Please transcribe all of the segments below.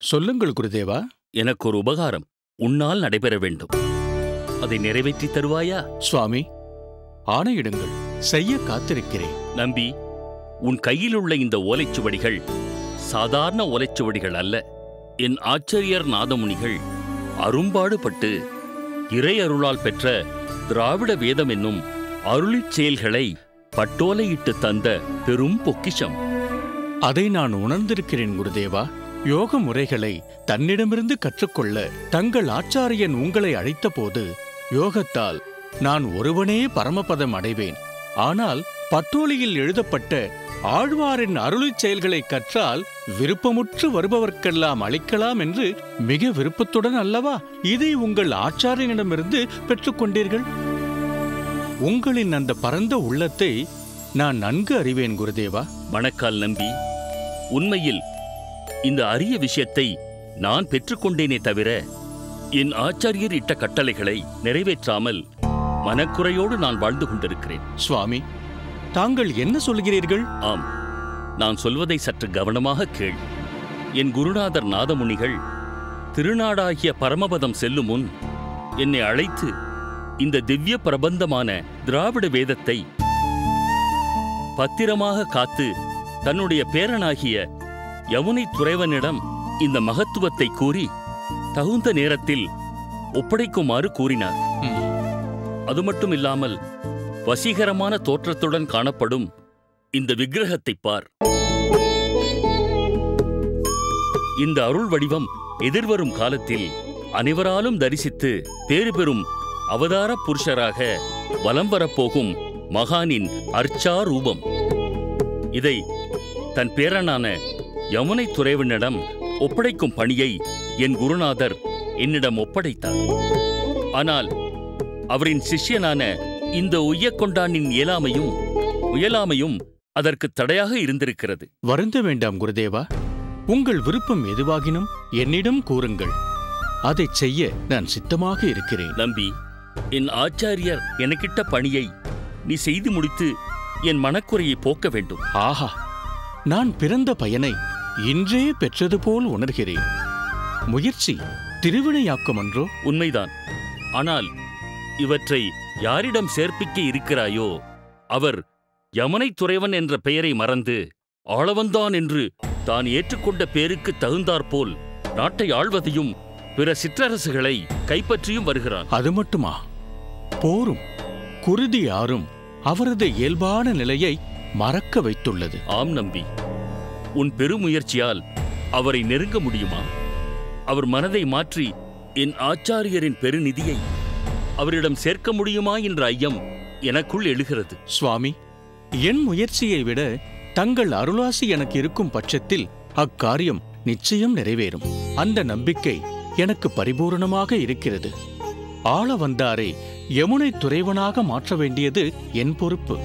சொல்லுங்கள் குருதேவா எனக்கு ஒரு உபகாரம் உன்னால் நடைபெற வேண்டும் அதை நிறைவேற்றித் தருவாயா சுவாமி ஆணையிடுங்கள் செய்ய காத்திருக்கிறேன் நம்பி உன் கையில் உள்ள இந்த ஓலைச்சுவடிகள் சாதாரண ஓலைச்சுவடிகள் அல்ல என் ஆச்சரியர் நாதமுனிகள் அரும்பாடுபட்டு இறை அருளால் பெற்ற திராவிட வேதம் என்னும் அருளிச் செயல்களை பட்டோலையிட்டு தந்த பெரும் பொக்கிஷம் அதை நான் உணர்ந்திருக்கிறேன் குருதேவா யோக முறைகளை தன்னிடமிருந்து கற்றுக்கொள்ள தங்கள் ஆச்சாரியன் உங்களை அழைத்தபோது யோகத்தால் நான் ஒருவனே பரமபதம் அடைவேன் ஆனால் பட்டோலியில் எழுதப்பட்ட ஆழ்வாரின் அருளிச் செயல்களை கற்றால் விருப்பமுற்று வருபவர்க்கெல்லாம் அளிக்கலாம் என்று மிக விருப்பத்துடன் அல்லவா இதை உங்கள் ஆச்சாரியனிடமிருந்து பெற்றுக்கொண்டீர்கள் உங்களின் அந்த பரந்த உள்ளத்தை நான் நன்கு அறிவேன் குருதேவா மணக்கால் நம்பி உண்மையில் இந்த அரிய விஷயத்தை நான் பெற்றுக்கொண்டேனே தவிர என் ஆச்சாரியர் இட்ட கட்டளைகளை நிறைவேற்றாமல் மனக்குறையோடு நான் வாழ்ந்து கொண்டிருக்கிறேன் சுவாமி தாங்கள் என்ன சொல்கிறீர்கள் ஆம் நான் சொல்வதை சற்று கவனமாக கேள் என் குருநாதர் நாதமுனிகள் திருநாடாகிய பரமபதம் செல்லும் முன் என்னை அழைத்து இந்த திவ்ய பிரபந்தமான திராவிட வேதத்தை பத்திரமாக காத்து தன்னுடைய பேரனாகிய யமுனை துறைவனிடம் இந்த மகத்துவத்தை கூறி தகுந்த நேரத்தில் ஒப்படைக்குமாறு கூறினார் ம், அது மட்டும் இல்லாமல் வசீகரமான தோற்றத்துடன் காணப்படும் இந்த விக்கிரகத்தை பார் இந்த அருள் வடிவம் எதிர்வரும் காலத்தில் அனைவராலும் தரிசித்து பேறு பெறும் அவதார புருஷராக வலம் வரப்போகும் மகானின் அர்ச்சா ரூபம் இதை தன் பேரனான யமுனை துறைவனிடம் ஒப்படைக்கும் பணியை என் குருநாதர் என்னிடம் ஒப்படைத்தார் ஆனால் அவரின் சிஷ்யனான இந்த உய்யக்கொண்டானின் இயலாமையும் முயலாமையும் அதற்கு தடையாக இருந்திருக்கிறது வருந்த வேண்டாம் குருதேவா உங்கள் விருப்பம் எதுவாகினும் என்னிடம் கூறுங்கள் அதைச் செய்ய நான் சித்தமாக இருக்கிறேன் நம்பி என் ஆச்சாரியர் எனக்கிட்ட பணியை நீ செய்து முடித்து என் மனக்குறையை போக்க வேண்டும் ஆஹா நான் பிறந்த பயனை இன்றே பெற்றது போல் உணர்கிறேன் முயற்சி திருவினையாக்கும் அன்றோ உண்மைதான் ஆனால் இவற்றை யாரிடம் சேர்ப்பிக்க இருக்கிறாயோ அவர் யமுனை துறைவன் என்ற பெயரை மறந்து ஆளவந்தான் என்று தான் ஏற்றுக்கொண்ட பேருக்கு தகுந்தாற்போல் நாட்டை ஆள்வதையும் பிற சிற்றரசுகளை கைப்பற்றியும் வருகிறான் அது மட்டுமா போரும் குருதி ஆறும் அவரது இயல்பான நிலையை மறக்க வைத்துள்ளது ஆம் நம்பி உன் பெருமுயற்சியால் அவரை நெருங்க முடியுமா அவர் மனதை மாற்றி என் ஆச்சாரியரின் பெருநிதியை அவரிடம் சேர்க்க முடியுமா என்ற ஐயம் எனக்குள் எழுகிறது சுவாமி என் முயற்சியை விட தங்கள் அருளாசி எனக்கு இருக்கும் பட்சத்தில் அக்காரியம் நிச்சயம் நிறைவேறும் அந்த நம்பிக்கை எனக்கு பரிபூரணமாக இருக்கிறது ஆள வந்தாரை யமுனை துறைவனாக மாற்ற வேண்டியது என் பொறுப்பு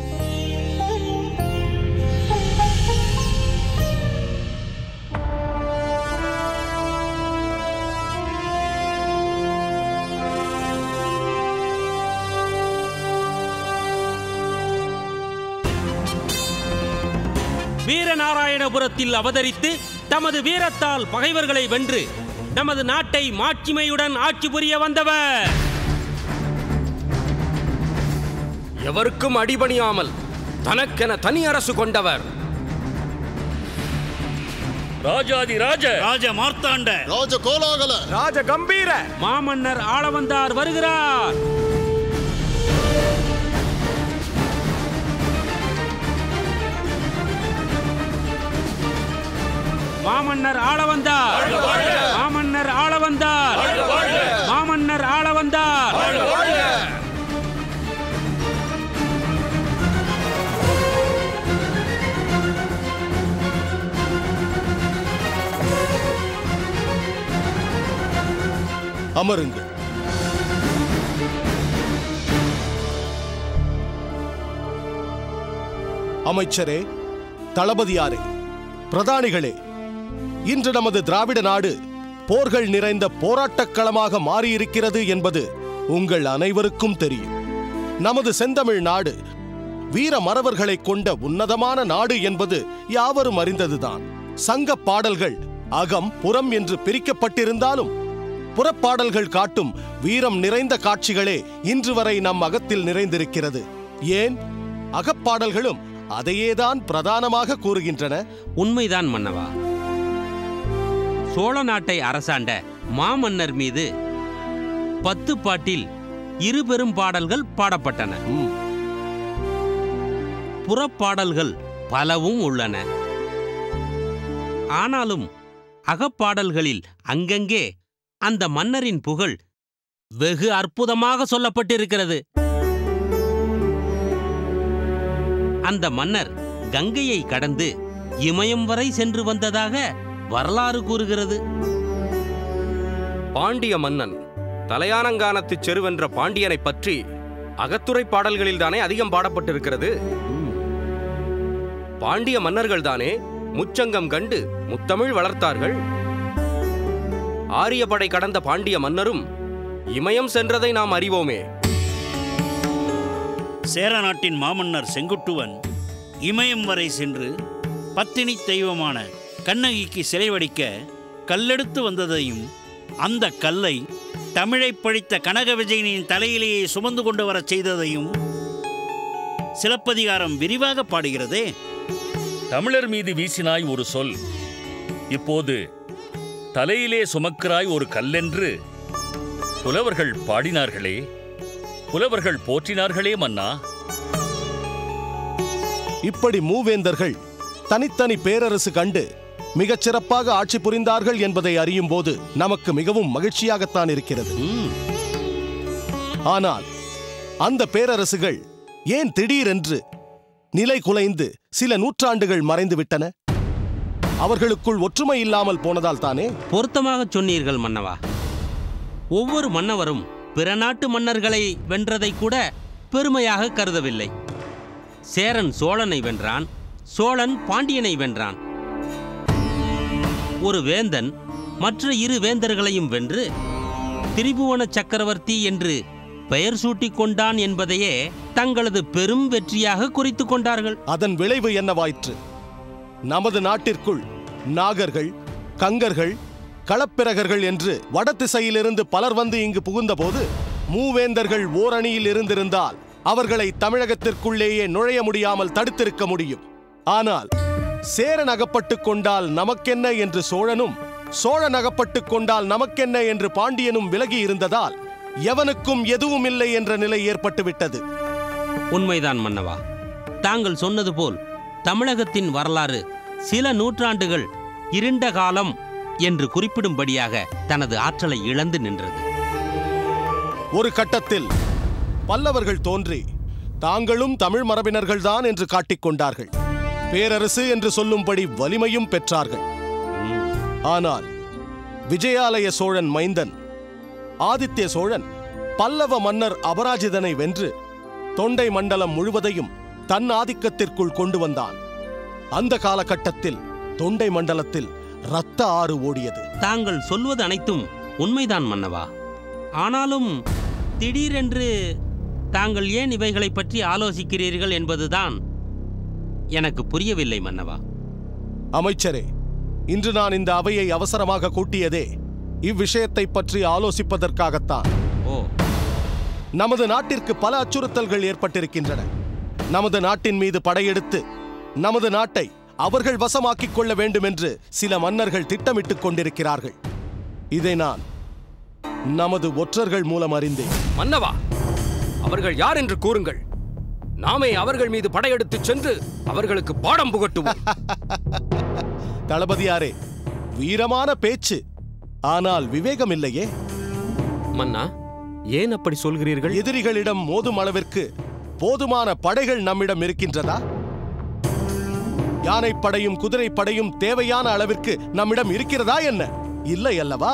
வீரநாராயணபுரத்தில் அவதரித்து தமது வீரத்தால் பகைவர்களை வென்று நமது நாட்டை மாட்சிமையுடன் ஆட்சி புரிய வந்தவர் எவருக்கும் அடிபணியாமல் தனக்கென தனி அரசு கொண்டவர் ராஜாதி ராஜ ராஜ மார்த்தாண்ட ராஜ கோலாகல ராஜ கம்பீர மாமன்னர் ஆளவந்தார் வருகிறார் மாமன்னர் ஆளவந்தார் மாமன்னர் ஆளவந்தார் மாமன்னர் ஆளவந்தார் அமருங்கள் அமைச்சரே தளபதியாரே பிரதானிகளே இன்று நமது திராவிட நாடு போர்கள் நிறைந்த போராட்டக் களமாக மாறியிருக்கிறது என்பது உங்கள் அனைவருக்கும் தெரியும் நமது செந்தமிழ் நாடு வீர மறவர்களைக் கொண்ட உன்னதமான நாடு என்பது யாவரும் அறிந்ததுதான் சங்க பாடல்கள் அகம் புறம் என்று பிரிக்கப்பட்டிருந்தாலும் புறப்பாடல்கள் காட்டும் வீரம் நிறைந்த காட்சிகளே இன்று வரை நம் அகத்தில் நிறைந்திருக்கிறது ஏன் அகப்பாடல்களும் அதையேதான் பிரதானமாக கூறுகின்றன உண்மைதான் மன்னவா சோழ நாட்டை அரசாண்ட மாமன்னர் மீது பத்து பாட்டில் இரு பெரும் பாடல்கள் பாடப்பட்டன ம், புறப்பாடல்கள் பலவும் உள்ளன ஆனாலும் அகப்பாடல்களில் அங்கங்கே அந்த மன்னரின் புகழ் வெகு அற்புதமாக சொல்லப்பட்டிருக்கிறது அந்த மன்னர் கங்கையை கடந்து இமயம் வரை சென்று வந்ததாக வரலாறு கூறுகிறது பாண்டிய மன்னன் தலையானங்கானத்துச் செருவென்ற பாண்டியனைப் பற்றி அகத்துறை பாடல்களில் தானே அதிகம் பாடப்பட்டிருக்கிறது பாண்டிய மன்னர்கள் தானே முச்சங்கம் கண்டு முத்தமிழ் வளர்த்தார்கள் ஆரியப்படை கடந்த பாண்டிய மன்னரும் இமயம் சென்றதை நாம் அறிவோமே சேர நாட்டின் மாமன்னர் செங்குட்டுவன் இமயம் வரை சென்று பத்தினி தெய்வமான கண்ணகிக்கு சிலை வடிக்க கல்லெடுத்து வந்ததையும் அந்த கல்லை தமிழைப் பழித்த கனக விஜயனின் தலையிலேயே சுமந்து கொண்டு வரச் செய்ததையும் சிலப்பதிகாரம் விரிவாக பாடுகிறதே தமிழர் மீது வீசினாய் ஒரு சொல் இப்போது தலையிலே சுமக்கிறாய் ஒரு கல்லென்று புலவர்கள் பாடினார்களே புலவர்கள் போற்றினார்களே மன்னா இப்படி மூவேந்தர்கள் தனித்தனி பேரரசு கண்டு மிகச் சிறப்பாக ஆட்சி புரிந்தார்கள் என்பதை அறியும் போது நமக்கு மிகவும் மகிழ்ச்சியாகத்தான் இருக்கிறது ஆனால் அந்த பேரரசுகள் ஏன் திடீரென்று நிலை குலைந்து சில நூற்றாண்டுகள் மறைந்து விட்டன அவர்களுக்குள் ஒற்றுமை இல்லாமல் போனதால் தானே பொருத்தமாகச் சொன்னீர்கள் மன்னவா ஒவ்வொரு மன்னவரும் பிற நாட்டு மன்னர்களை வென்றதை கூட பெருமையாக கருதவில்லை சேரன் சோழனை வென்றான் சோழன் பாண்டியனை வென்றான் ஒரு வேந்தன் மற்ற இரு வேந்தர்களையும் வென்று திரிபுவன சக்கரவர்த்தி என்று பெயர் சூட்டிக் கொண்டான் என்பதையே தங்களது பெரும் வெற்றியாக குறித்துக் கொண்டார்கள் அதன் விளைவு என்னவாயிற்று நமது நாட்டிற்குள் நாகர்கள் கங்கர்கள் களப்பிரகர்கள் என்று வடதிசையிலிருந்து பலர் வந்து இங்கு புகுந்தபோது மூவேந்தர்கள் ஓரணியில் இருந்திருந்தால் அவர்களை தமிழகத்திற்குள்ளேயே நுழைய முடியாமல் தடுத்திருக்க முடியும் ஆனால் சேரன் அகப்பட்டுக் கொண்டால் நமக்கென்ன என்று சோழனும் சோழன் அகப்பட்டுக் கொண்டால் நமக்கென்ன என்று பாண்டியனும் விலகி இருந்ததால் எவனுக்கும் எதுவும் இல்லை என்ற நிலை ஏற்பட்டுவிட்டது உண்மைதான் மன்னவா தாங்கள் சொன்னது போல் தமிழகத்தின் வரலாறு சில நூற்றாண்டுகள் இருண்ட காலம் என்று குறிப்பிடும்படியாக தனது ஆற்றலை இழந்து நின்றது ஒரு கட்டத்தில் பல்லவர்கள் தோன்றி தாங்களும் தமிழ் மரபினர்கள்தான் என்று காட்டிக் கொண்டார்கள் பேரரசு என்று சொல்லும்படி வலிமையும் பெற்றார்கள் ஆனால் விஜயாலய சோழன் மைந்தன் ஆதித்ய சோழன் பல்லவ மன்னர் அபராஜிதனை வென்று தொண்டை மண்டலம் முழுவதையும் தன் ஆதிக்கத்திற்குள் கொண்டு வந்தான் அந்த காலகட்டத்தில் தொண்டை மண்டலத்தில் இரத்த ஆறு ஓடியது தாங்கள் சொல்வது அனைத்தும் உண்மைதான் மன்னவா ஆனாலும் திடீரென்று தாங்கள் ஏன் இவைகளைப் பற்றி ஆலோசிக்கிறீர்கள் என்பதுதான் எனக்கு புரியவில்லை மன்னவா அமைச்சரே இன்று நான் இந்த அவையை அவசரமாக கூட்டியதே இவ்விஷயத்தை பற்றி ஆலோசிப்பதற்காகத்தான் ஓ நமது நாட்டிற்கு பல அச்சுறுத்தல்கள் ஏற்பட்டிருக்கின்றன நமது நாட்டின் மீது படையெடுத்து நமது நாட்டை அவர்கள் வசமாக்கிக் கொள்ள வேண்டும் என்று சில மன்னர்கள் திட்டமிட்டுக் கொண்டிருக்கிறார்கள் இதை நான் நமது ஒற்றர்கள் மூலம் அறிந்தேன் மன்னவா அவர்கள் யார் என்று கூறுங்கள் நாமே அவர்கள் மீது படையெடுத்துச் சென்று அவர்களுக்கு பாடம் புகட்டுவோம் தளபதியாரே வீரமான பேச்சு ஆனால் விவேகம் இல்லையே மன்னா ஏன் அப்படி சொல்கிறீர்கள் எதிரிகளிடம் மோதும் அளவிற்கு போதுமான படைகள் நம்மிடம் இருக்கின்றதா யானைப்படையும் குதிரைப்படையும் தேவையான அளவிற்கு நம்மிடம் இருக்கிறதா என்ன இல்லை அல்லவா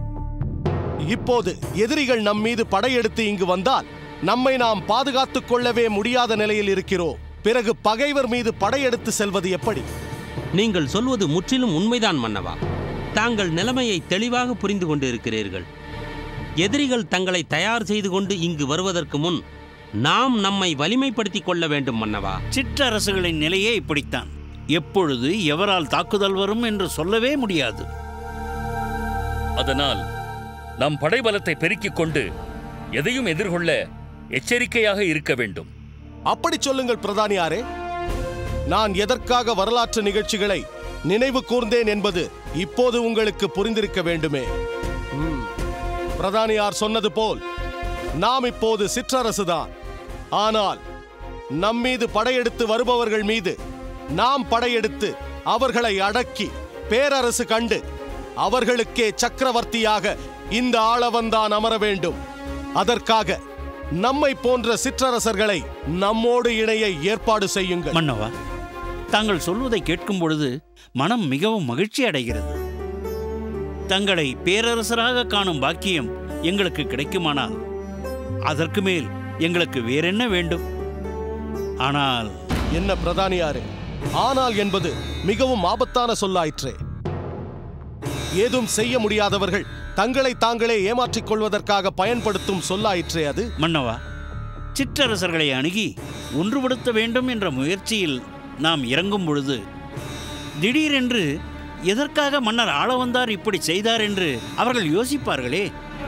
இப்போது எதிரிகள் நம் மீது படையெடுத்து இங்கு வந்தால் நம்மை நாம் பாதுகாத்துக் கொள்ளவே முடியாத நிலையில் இருக்கிறோம் பிறகு பகைவர் மீது படையெடுத்து செல்வது எப்படி நீங்கள் சொல்வது முற்றிலும் உண்மைதான் மன்னவா தாங்கள் நிலைமையை தெளிவாக புரிந்து கொண்டு இருக்கிறீர்கள் எதிரிகள் தங்களை தயார் செய்து கொண்டு இங்கு வருவதற்கு முன் நாம் நம்மை வலிமைப்படுத்திக் கொள்ள வேண்டும் மன்னவா சிற்றரசுகளின் நிலையே இப்படித்தான் எப்பொழுது எவரால் தாக்குதல் வரும் என்று சொல்லவே முடியாது அதனால் நம் படைபலத்தை பெருக்கிக் கொண்டு எதையும் எதிர்கொள்ள எச்சரிக்கையாக இருக்க வேண்டும் அப்படி சொல்லுங்கள் பிரதானியாரே நான் எதற்காக வரலாற்று நிகழ்ச்சிகளை நினைவு கூர்ந்தேன் என்பது இப்போது உங்களுக்கு புரிந்திருக்க வேண்டுமே ம். பிரதானியார் சொன்னது போல் நாம் இப்போது சிற்றரசுதான் ஆனால் நம்மீது படையெடுத்து வருபவர்கள் மீது நாம் படையெடுத்து அவர்களை அடக்கி பேரரசு கண்டு அவர்களுக்கே சக்கரவர்த்தியாக இந்த ஆளவன்தான் அமர வேண்டும் அதற்காக நம்மை போன்ற சிற்றரசர்களை நம்மோடு இணைய ஏற்பாடு செய்யுங்கள் மன்னவா தாங்கள் சொல்வதை கேட்கும் பொழுது மனம் மிகவும் மகிழ்ச்சி அடைகிறது தங்களை பேரரசராக காணும் பாக்கியம் எங்களுக்கு கிடைக்குமானால் அதற்கு மேல் எங்களுக்கு வேறென்ன வேண்டும் ஆனால் என்ன பிரதானியாரே ஆனால் என்பது மிகவும் ஆபத்தான சொல்லாயிற்றே ஏதும் செய்ய முடியாதவர்கள் தங்களை தாங்களே ஏமாற்றிக் கொள்வதற்காக பயன்படுத்தும் சொல்லாயிற்றே அது மன்னவா சிற்றரசர்களை அணுகி ஒன்றுபடுத்த வேண்டும் என்ற முயற்சியில் நாம் இறங்கும் பொழுது திடீரென்று எதற்காக மன்னர் ஆள வந்தார் இப்படி செய்தார் என்று அவர்கள் யோசிப்பார்களே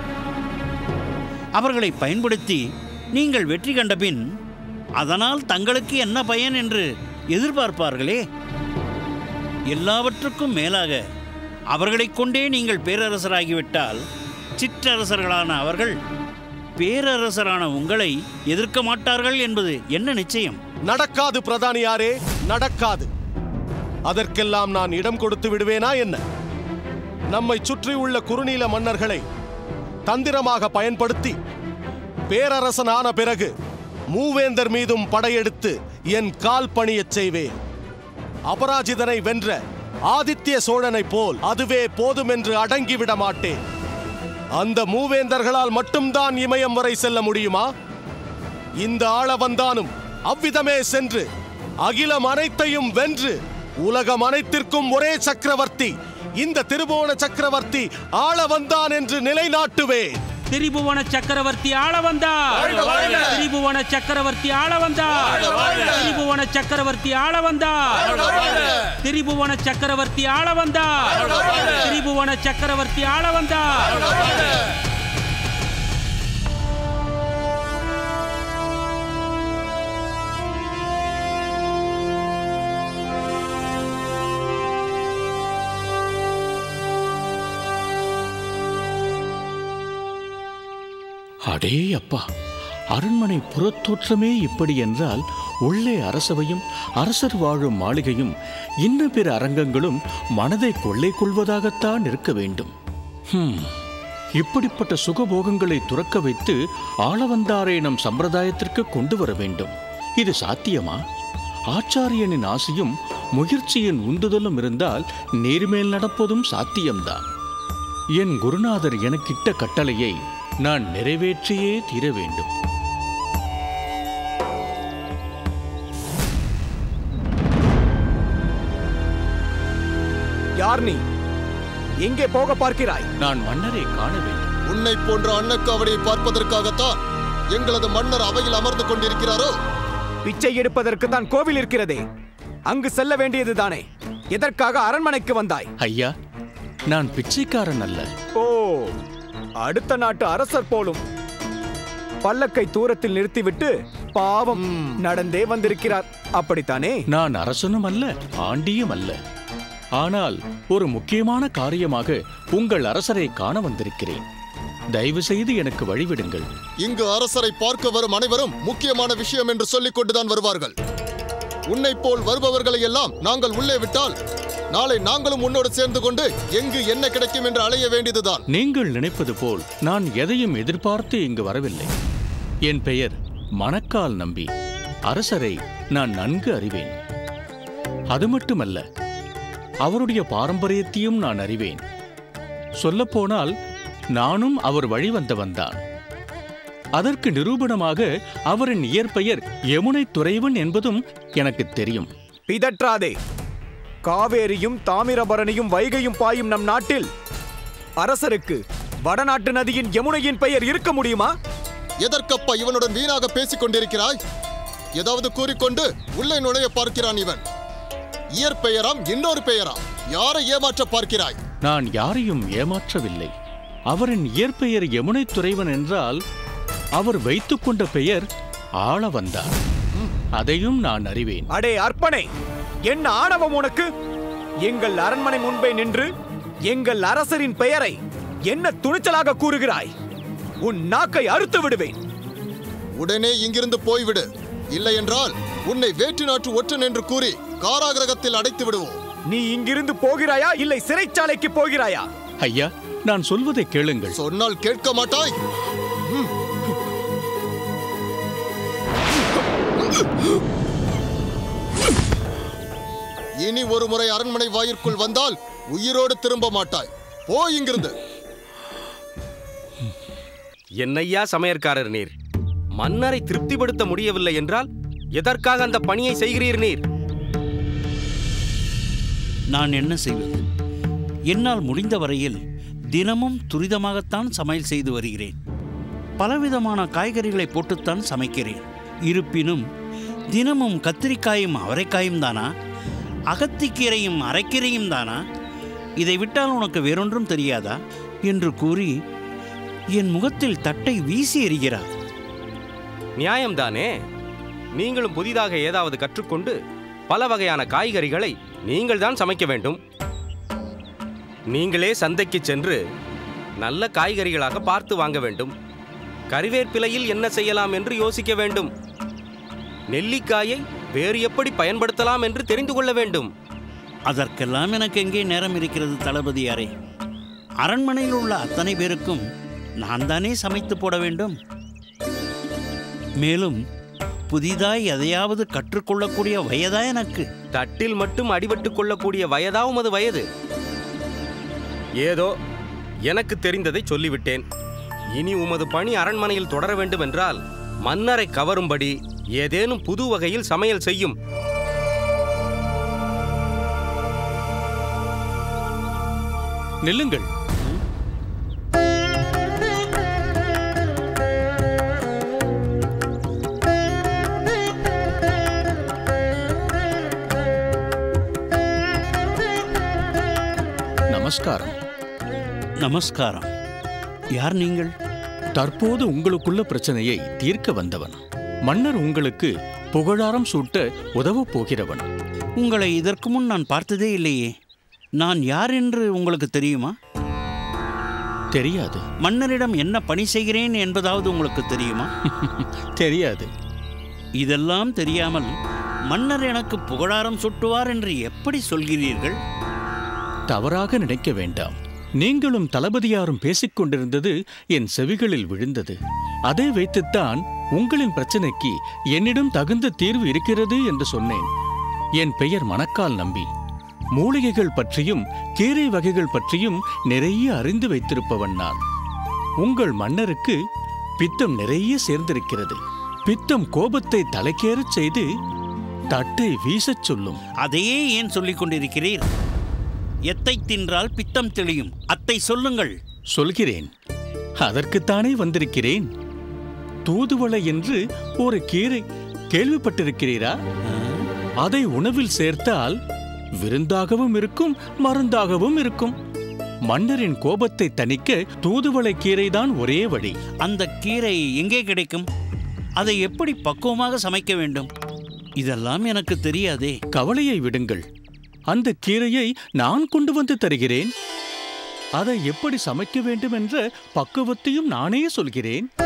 அவர்களை பயன்படுத்தி நீங்கள் வெற்றி கண்டபின் அதனால் தங்களுக்கு என்ன பயன் என்று எதிர்பார்ப்பார்களே எல்லாவற்றுக்கும் மேலாக அவர்களைக் கொண்டே நீங்கள் பேரரசராகிவிட்டால் சிற்றரசர்களான அவர்கள் பேரரசரான உங்களை எதிர்க்க மாட்டார்கள் என்பது என்ன நிச்சயம் நடக்காது பிரதானியாரே நடக்காது அதற்கெல்லாம் நான் இடம் கொடுத்து விடுவேனா என்ன நம்மை சுற்றியுள்ள குறுநீல மன்னர்களை தந்திரமாக பயன்படுத்தி பேரரசனான பிறகு மூவேந்தர் மீதும் படையெடுத்து என் கால் பணியச் செய்வேன் அபராஜிதனை வென்ற ஆதித்ய சோழனைப் போல் அதுவே போதும் என்று அடங்கிவிட மாட்டேன் அந்த மூவேந்தர்களால் மட்டும்தான் இமயம் வரை செல்ல முடியுமா இந்த ஆளவந்தானும் அவ்விதமே சென்று அகிலம் அனைத்தையும் வென்று உலகம் அனைத்திற்கும் ஒரே சக்கரவர்த்தி இந்த திருபுவன சக்கரவர்த்தி ஆள வந்தான் என்று நிலைநாட்டுவேன் திரிபுவன சக்கரவர்த்தி ஆள வந்தார் திரிபுவன சக்கரவர்த்தி ஆள வந்தார் திரிபுவன சக்கரவர்த்தி ஆள வந்தார் திரிபுவன சக்கரவர்த்தி ஆள வந்தார் திரிபுவன சக்கரவர்த்தி ஆள வந்தார் அடே அப்பா அரண்மனை புறத்தோற்றமே இப்படி என்றால் உள்ளே அரசவையும் அரசர் வாழும் மாளிகையும் இன்ன பிற அரங்கங்களும் மனதை கொள்ளை கொள்வதாகத்தான் இருக்க வேண்டும் ஹம், இப்படிப்பட்ட சுகபோகங்களை துறக்க வைத்து ஆளவந்தாரை நம் சம்பிரதாயத்திற்கு கொண்டு வர வேண்டும் இது சாத்தியமா ஆச்சாரியனின் ஆசையும் முயற்சியின் உந்துதலும் இருந்தால் நேர்மேல் நடப்பதும் சாத்தியம்தான் என் குருநாதர் எனக்கிட்ட கட்டளையை நான் நிறைவேற்றியே தீர வேண்டும் யார் நீ எங்கே போக பார்க்கிறாய் நான் மன்னரை காண வேண்டும் உன்னை போன்ற அன்னக்காவடியை பார்ப்பதற்காகத்தான் எங்களது மன்னர் அவையில் அமர்ந்து கொண்டிருக்கிறாரோ பிச்சை எடுப்பதற்கு தான் கோவில் இருக்கிறதே அங்கு செல்ல வேண்டியதுதானே எதற்காக அரண்மனைக்கு வந்தாய் ஐயா நான் பிச்சைக்காரன் அல்ல ஓ அடுத்த நாட்டு அரசர் போலும் பல்லக்கை தூரத்தில் நிறுத்திவிட்டு பாவம் நடந்தே வந்திருக்கிறார் அப்படித்தானே நான் அரசனும் அல்ல ஆண்டியும் அல்ல ஆனால் ஒரு முக்கியமான காரியமாக உங்கள் அரசரை காண வந்திருக்கிறேன் தயவு செய்து எனக்கு வழிவிடுங்கள் இங்கு அரசரை பார்க்க வரும் அனைவரும் முக்கியமான விஷயம் என்று சொல்லிக் கொண்டுதான் வருவார்கள் உன்னைப் போல் வருபவர்களை எல்லாம் நாங்கள் உள்ளே விட்டால் நாளை நாங்களும் உன்னோடு சேர்ந்து கொண்டு எங்கு என்ன கிடைக்கும் என்று அலைய வேண்டியதுதான் நீங்கள் நினைப்பது போல் நான் எதையும் எதிர்பார்த்து இங்கு வரவில்லை என் பெயர் மணக்கால் நம்பி அரசரை நான் நன்கு அறிவேன் அது மட்டுமல்ல அவருடைய பாரம்பரியத்தையும் நான் அறிவேன் சொல்லப்போனால் நானும் அவர் வழி வந்தவன்தான் அதற்கு நிரூபணமாக அவரின் இயற்பெயர் யமுனை துறைவன் என்பதும் எனக்கு தெரியும் பிதற்றாதே காவேரியும் தாமிரபரணியும் வைகையும் பாயும் நம் நாட்டில் அரசருக்கு வடநாட்டு நதியின் யமுனையின் பெயர் இருக்க முடியுமா எதற்கப்பா இவனுடன் வீணாக பேசிக் கொண்டிருக்கிறாய் ஏதாவது கூறிக்கொண்டு உள்ளே நுழைய பார்க்கிறான் இவன் இயற்பெயராம் இன்னொரு பெயராம் யாரை ஏமாற்ற பார்க்கிறாய் நான் யாரையும் ஏமாற்றவில்லை அவரின் இயற்பெயர் யமுனை துறைவன் என்றால் அவர் வைத்துக்கொண்ட பெயர் ஆள வந்தார் அதையும் நான் அறிவேன் அடே அர்ப்பணே என்ன ஆணவம் உனக்கு எங்கள் அரண்மனை முன்பே நின்று எங்கள் அரசரின் பெயரை என்ன துணிச்சலாக கூறுகிறாய் உன் நாக்கை அறுத்து விடுவேன் உடனே இங்கிருந்து போய்விடு இல்லை என்றால் உன்னை வேற்று நாட்டு ஒற்றன் என்று கூறி காராகிரகத்தில் அடைத்து விடுவோம் நீ இங்கிருந்து போகிறாயா இல்லை சிறைச்சாலைக்கு போகிறாயா ஐயா நான் சொல்வதை கேளுங்கள் சொன்னால் கேட்க மாட்டாய் இனி ஒரு முறை அரண்மனை வாயிற்குள் வந்தால் உயிரோடு திரும்ப மாட்டாய் போ இங்கிருந்து என்னையா சமையற்காரர் நீர் மன்னரை திருப்திப்படுத்த முடியவில்லை என்றால் எதற்காக அந்த பணியை செய்கிறீர் நீர் நான் என்ன செய்வது என்னால் முடிந்த வரையில் தினமும் துரிதமாகத்தான் சமையல் செய்து வருகிறேன் பலவிதமான காய்கறிகளை போட்டுத்தான் சமைக்கிறேன் இருப்பினும் தினமும் கத்திரிக்காயும் அவரைக்காயும் தானா அகத்திக்கீரையும் அரைக்கீரையும் தானா இதை விட்டால் உனக்கு வேறொன்றும் தெரியாதா என்று கூறி என் முகத்தில் தட்டை வீசி எறிகிறார் நியாயம்தானே நீங்களும் புதிதாக ஏதாவது கற்றுக்கொண்டு பல வகையான காய்கறிகளை நீங்கள் தான் சமைக்க வேண்டும் நீங்களே சந்தைக்கு சென்று நல்ல காய்கறிகளாக பார்த்து வாங்க வேண்டும் கறிவேப்பிலையில் என்ன செய்யலாம் என்று யோசிக்க வேண்டும் நெல்லிக்காயை வேறு எப்படி பயன்படுத்தலாம் என்று தெரிந்து கொள்ள வேண்டும் அதற்கெல்லாம் எனக்கு எங்கே நேரம் இருக்கிறது தளபதியாரே அரண்மனையில் உள்ள அத்தனை பேருக்கும் நான் தானே சமைத்து போட வேண்டும் மேலும் புதிதாய் எதையாவது கற்றுக்கொள்ளக்கூடிய வயதா எனக்கு தட்டில் மட்டும் அடிபட்டு கொள்ளக்கூடிய வயதாவும் அது வயது ஏதோ எனக்கு தெரிந்ததை சொல்லிவிட்டேன் இனி உமது பணி அரண்மனையில் தொடர வேண்டும் என்றால் மன்னரை கவரும்படி ஏதேனும் புது வகையில் சமையல் செய்யும் நில்லுங்கள் நமஸ்காரம் நமஸ்காரம் யார் நீங்கள் தற்போது உங்களுக்குள்ள பிரச்சனையை தீர்க்க வந்தவன் மன்னர் உங்களுக்கு புகழாரம் சூட்ட உதவப் போகிறவன் உங்களை இதற்கு முன் நான் பார்த்ததே இல்லையே நான் யார் என்று உங்களுக்கு தெரியுமா தெரியாது மன்னரிடம் என்ன பணி செய்கிறேன் என்பதாவது உங்களுக்கு தெரியுமா தெரியாது இதெல்லாம் தெரியாமல் மன்னர் எனக்கு புகழாரம் சுட்டுவார் என்று எப்படி சொல்கிறீர்கள் தவறாக நினைக்க வேண்டாம் நீங்களும் தளபதியாரும் பேசிக் கொண்டிருந்தது என் செவிகளில் விழுந்தது அதை வைத்துத்தான் உங்களின் பிரச்சனைக்கு என்னிடம் தகுந்த தீர்வு இருக்கிறது என்று சொன்னேன் என் பெயர் மணக்கால் நம்பி மூலிகைகள் பற்றியும் கீரை வகைகள் பற்றியும் நிறைய அறிந்து வைத்திருப்பவன் நான் உங்கள் மன்னருக்கு பித்தம் நிறைய சேர்ந்திருக்கிறது பித்தம் கோபத்தை தலைக்கேறச் செய்து தட்டை வீசச் சொல்லும் அதையே ஏன் சொல்லிக் கொண்டிருக்கிறீர் எத்தை தின்றால் பித்தம் தெளியும் அத்தை சொல்லுங்கள் சொல்கிறேன் அதற்குத்தானே வந்திருக்கிறேன் தூதுவளை என்று ஒரு கீரை கேள்விப்பட்டிருக்கிறீரா அதை உணவில் சேர்த்தால் விருந்தாகவும் இருக்கும் மருந்தாகவும் இருக்கும் மன்னரின் கோபத்தை தணிக்க தூதுவளை கீரைதான் ஒரே வழி அந்த கீரை எங்கே கிடைக்கும் அதை எப்படி பக்குவமாக சமைக்க வேண்டும் இதெல்லாம் எனக்கு தெரியாதே கவலையை விடுங்கள் அந்த கீரையை நான் கொண்டு வந்து தருகிறேன் அதை எப்படி சமைக்க வேண்டும் என்ற பக்குவத்தையும் நானே சொல்கிறேன்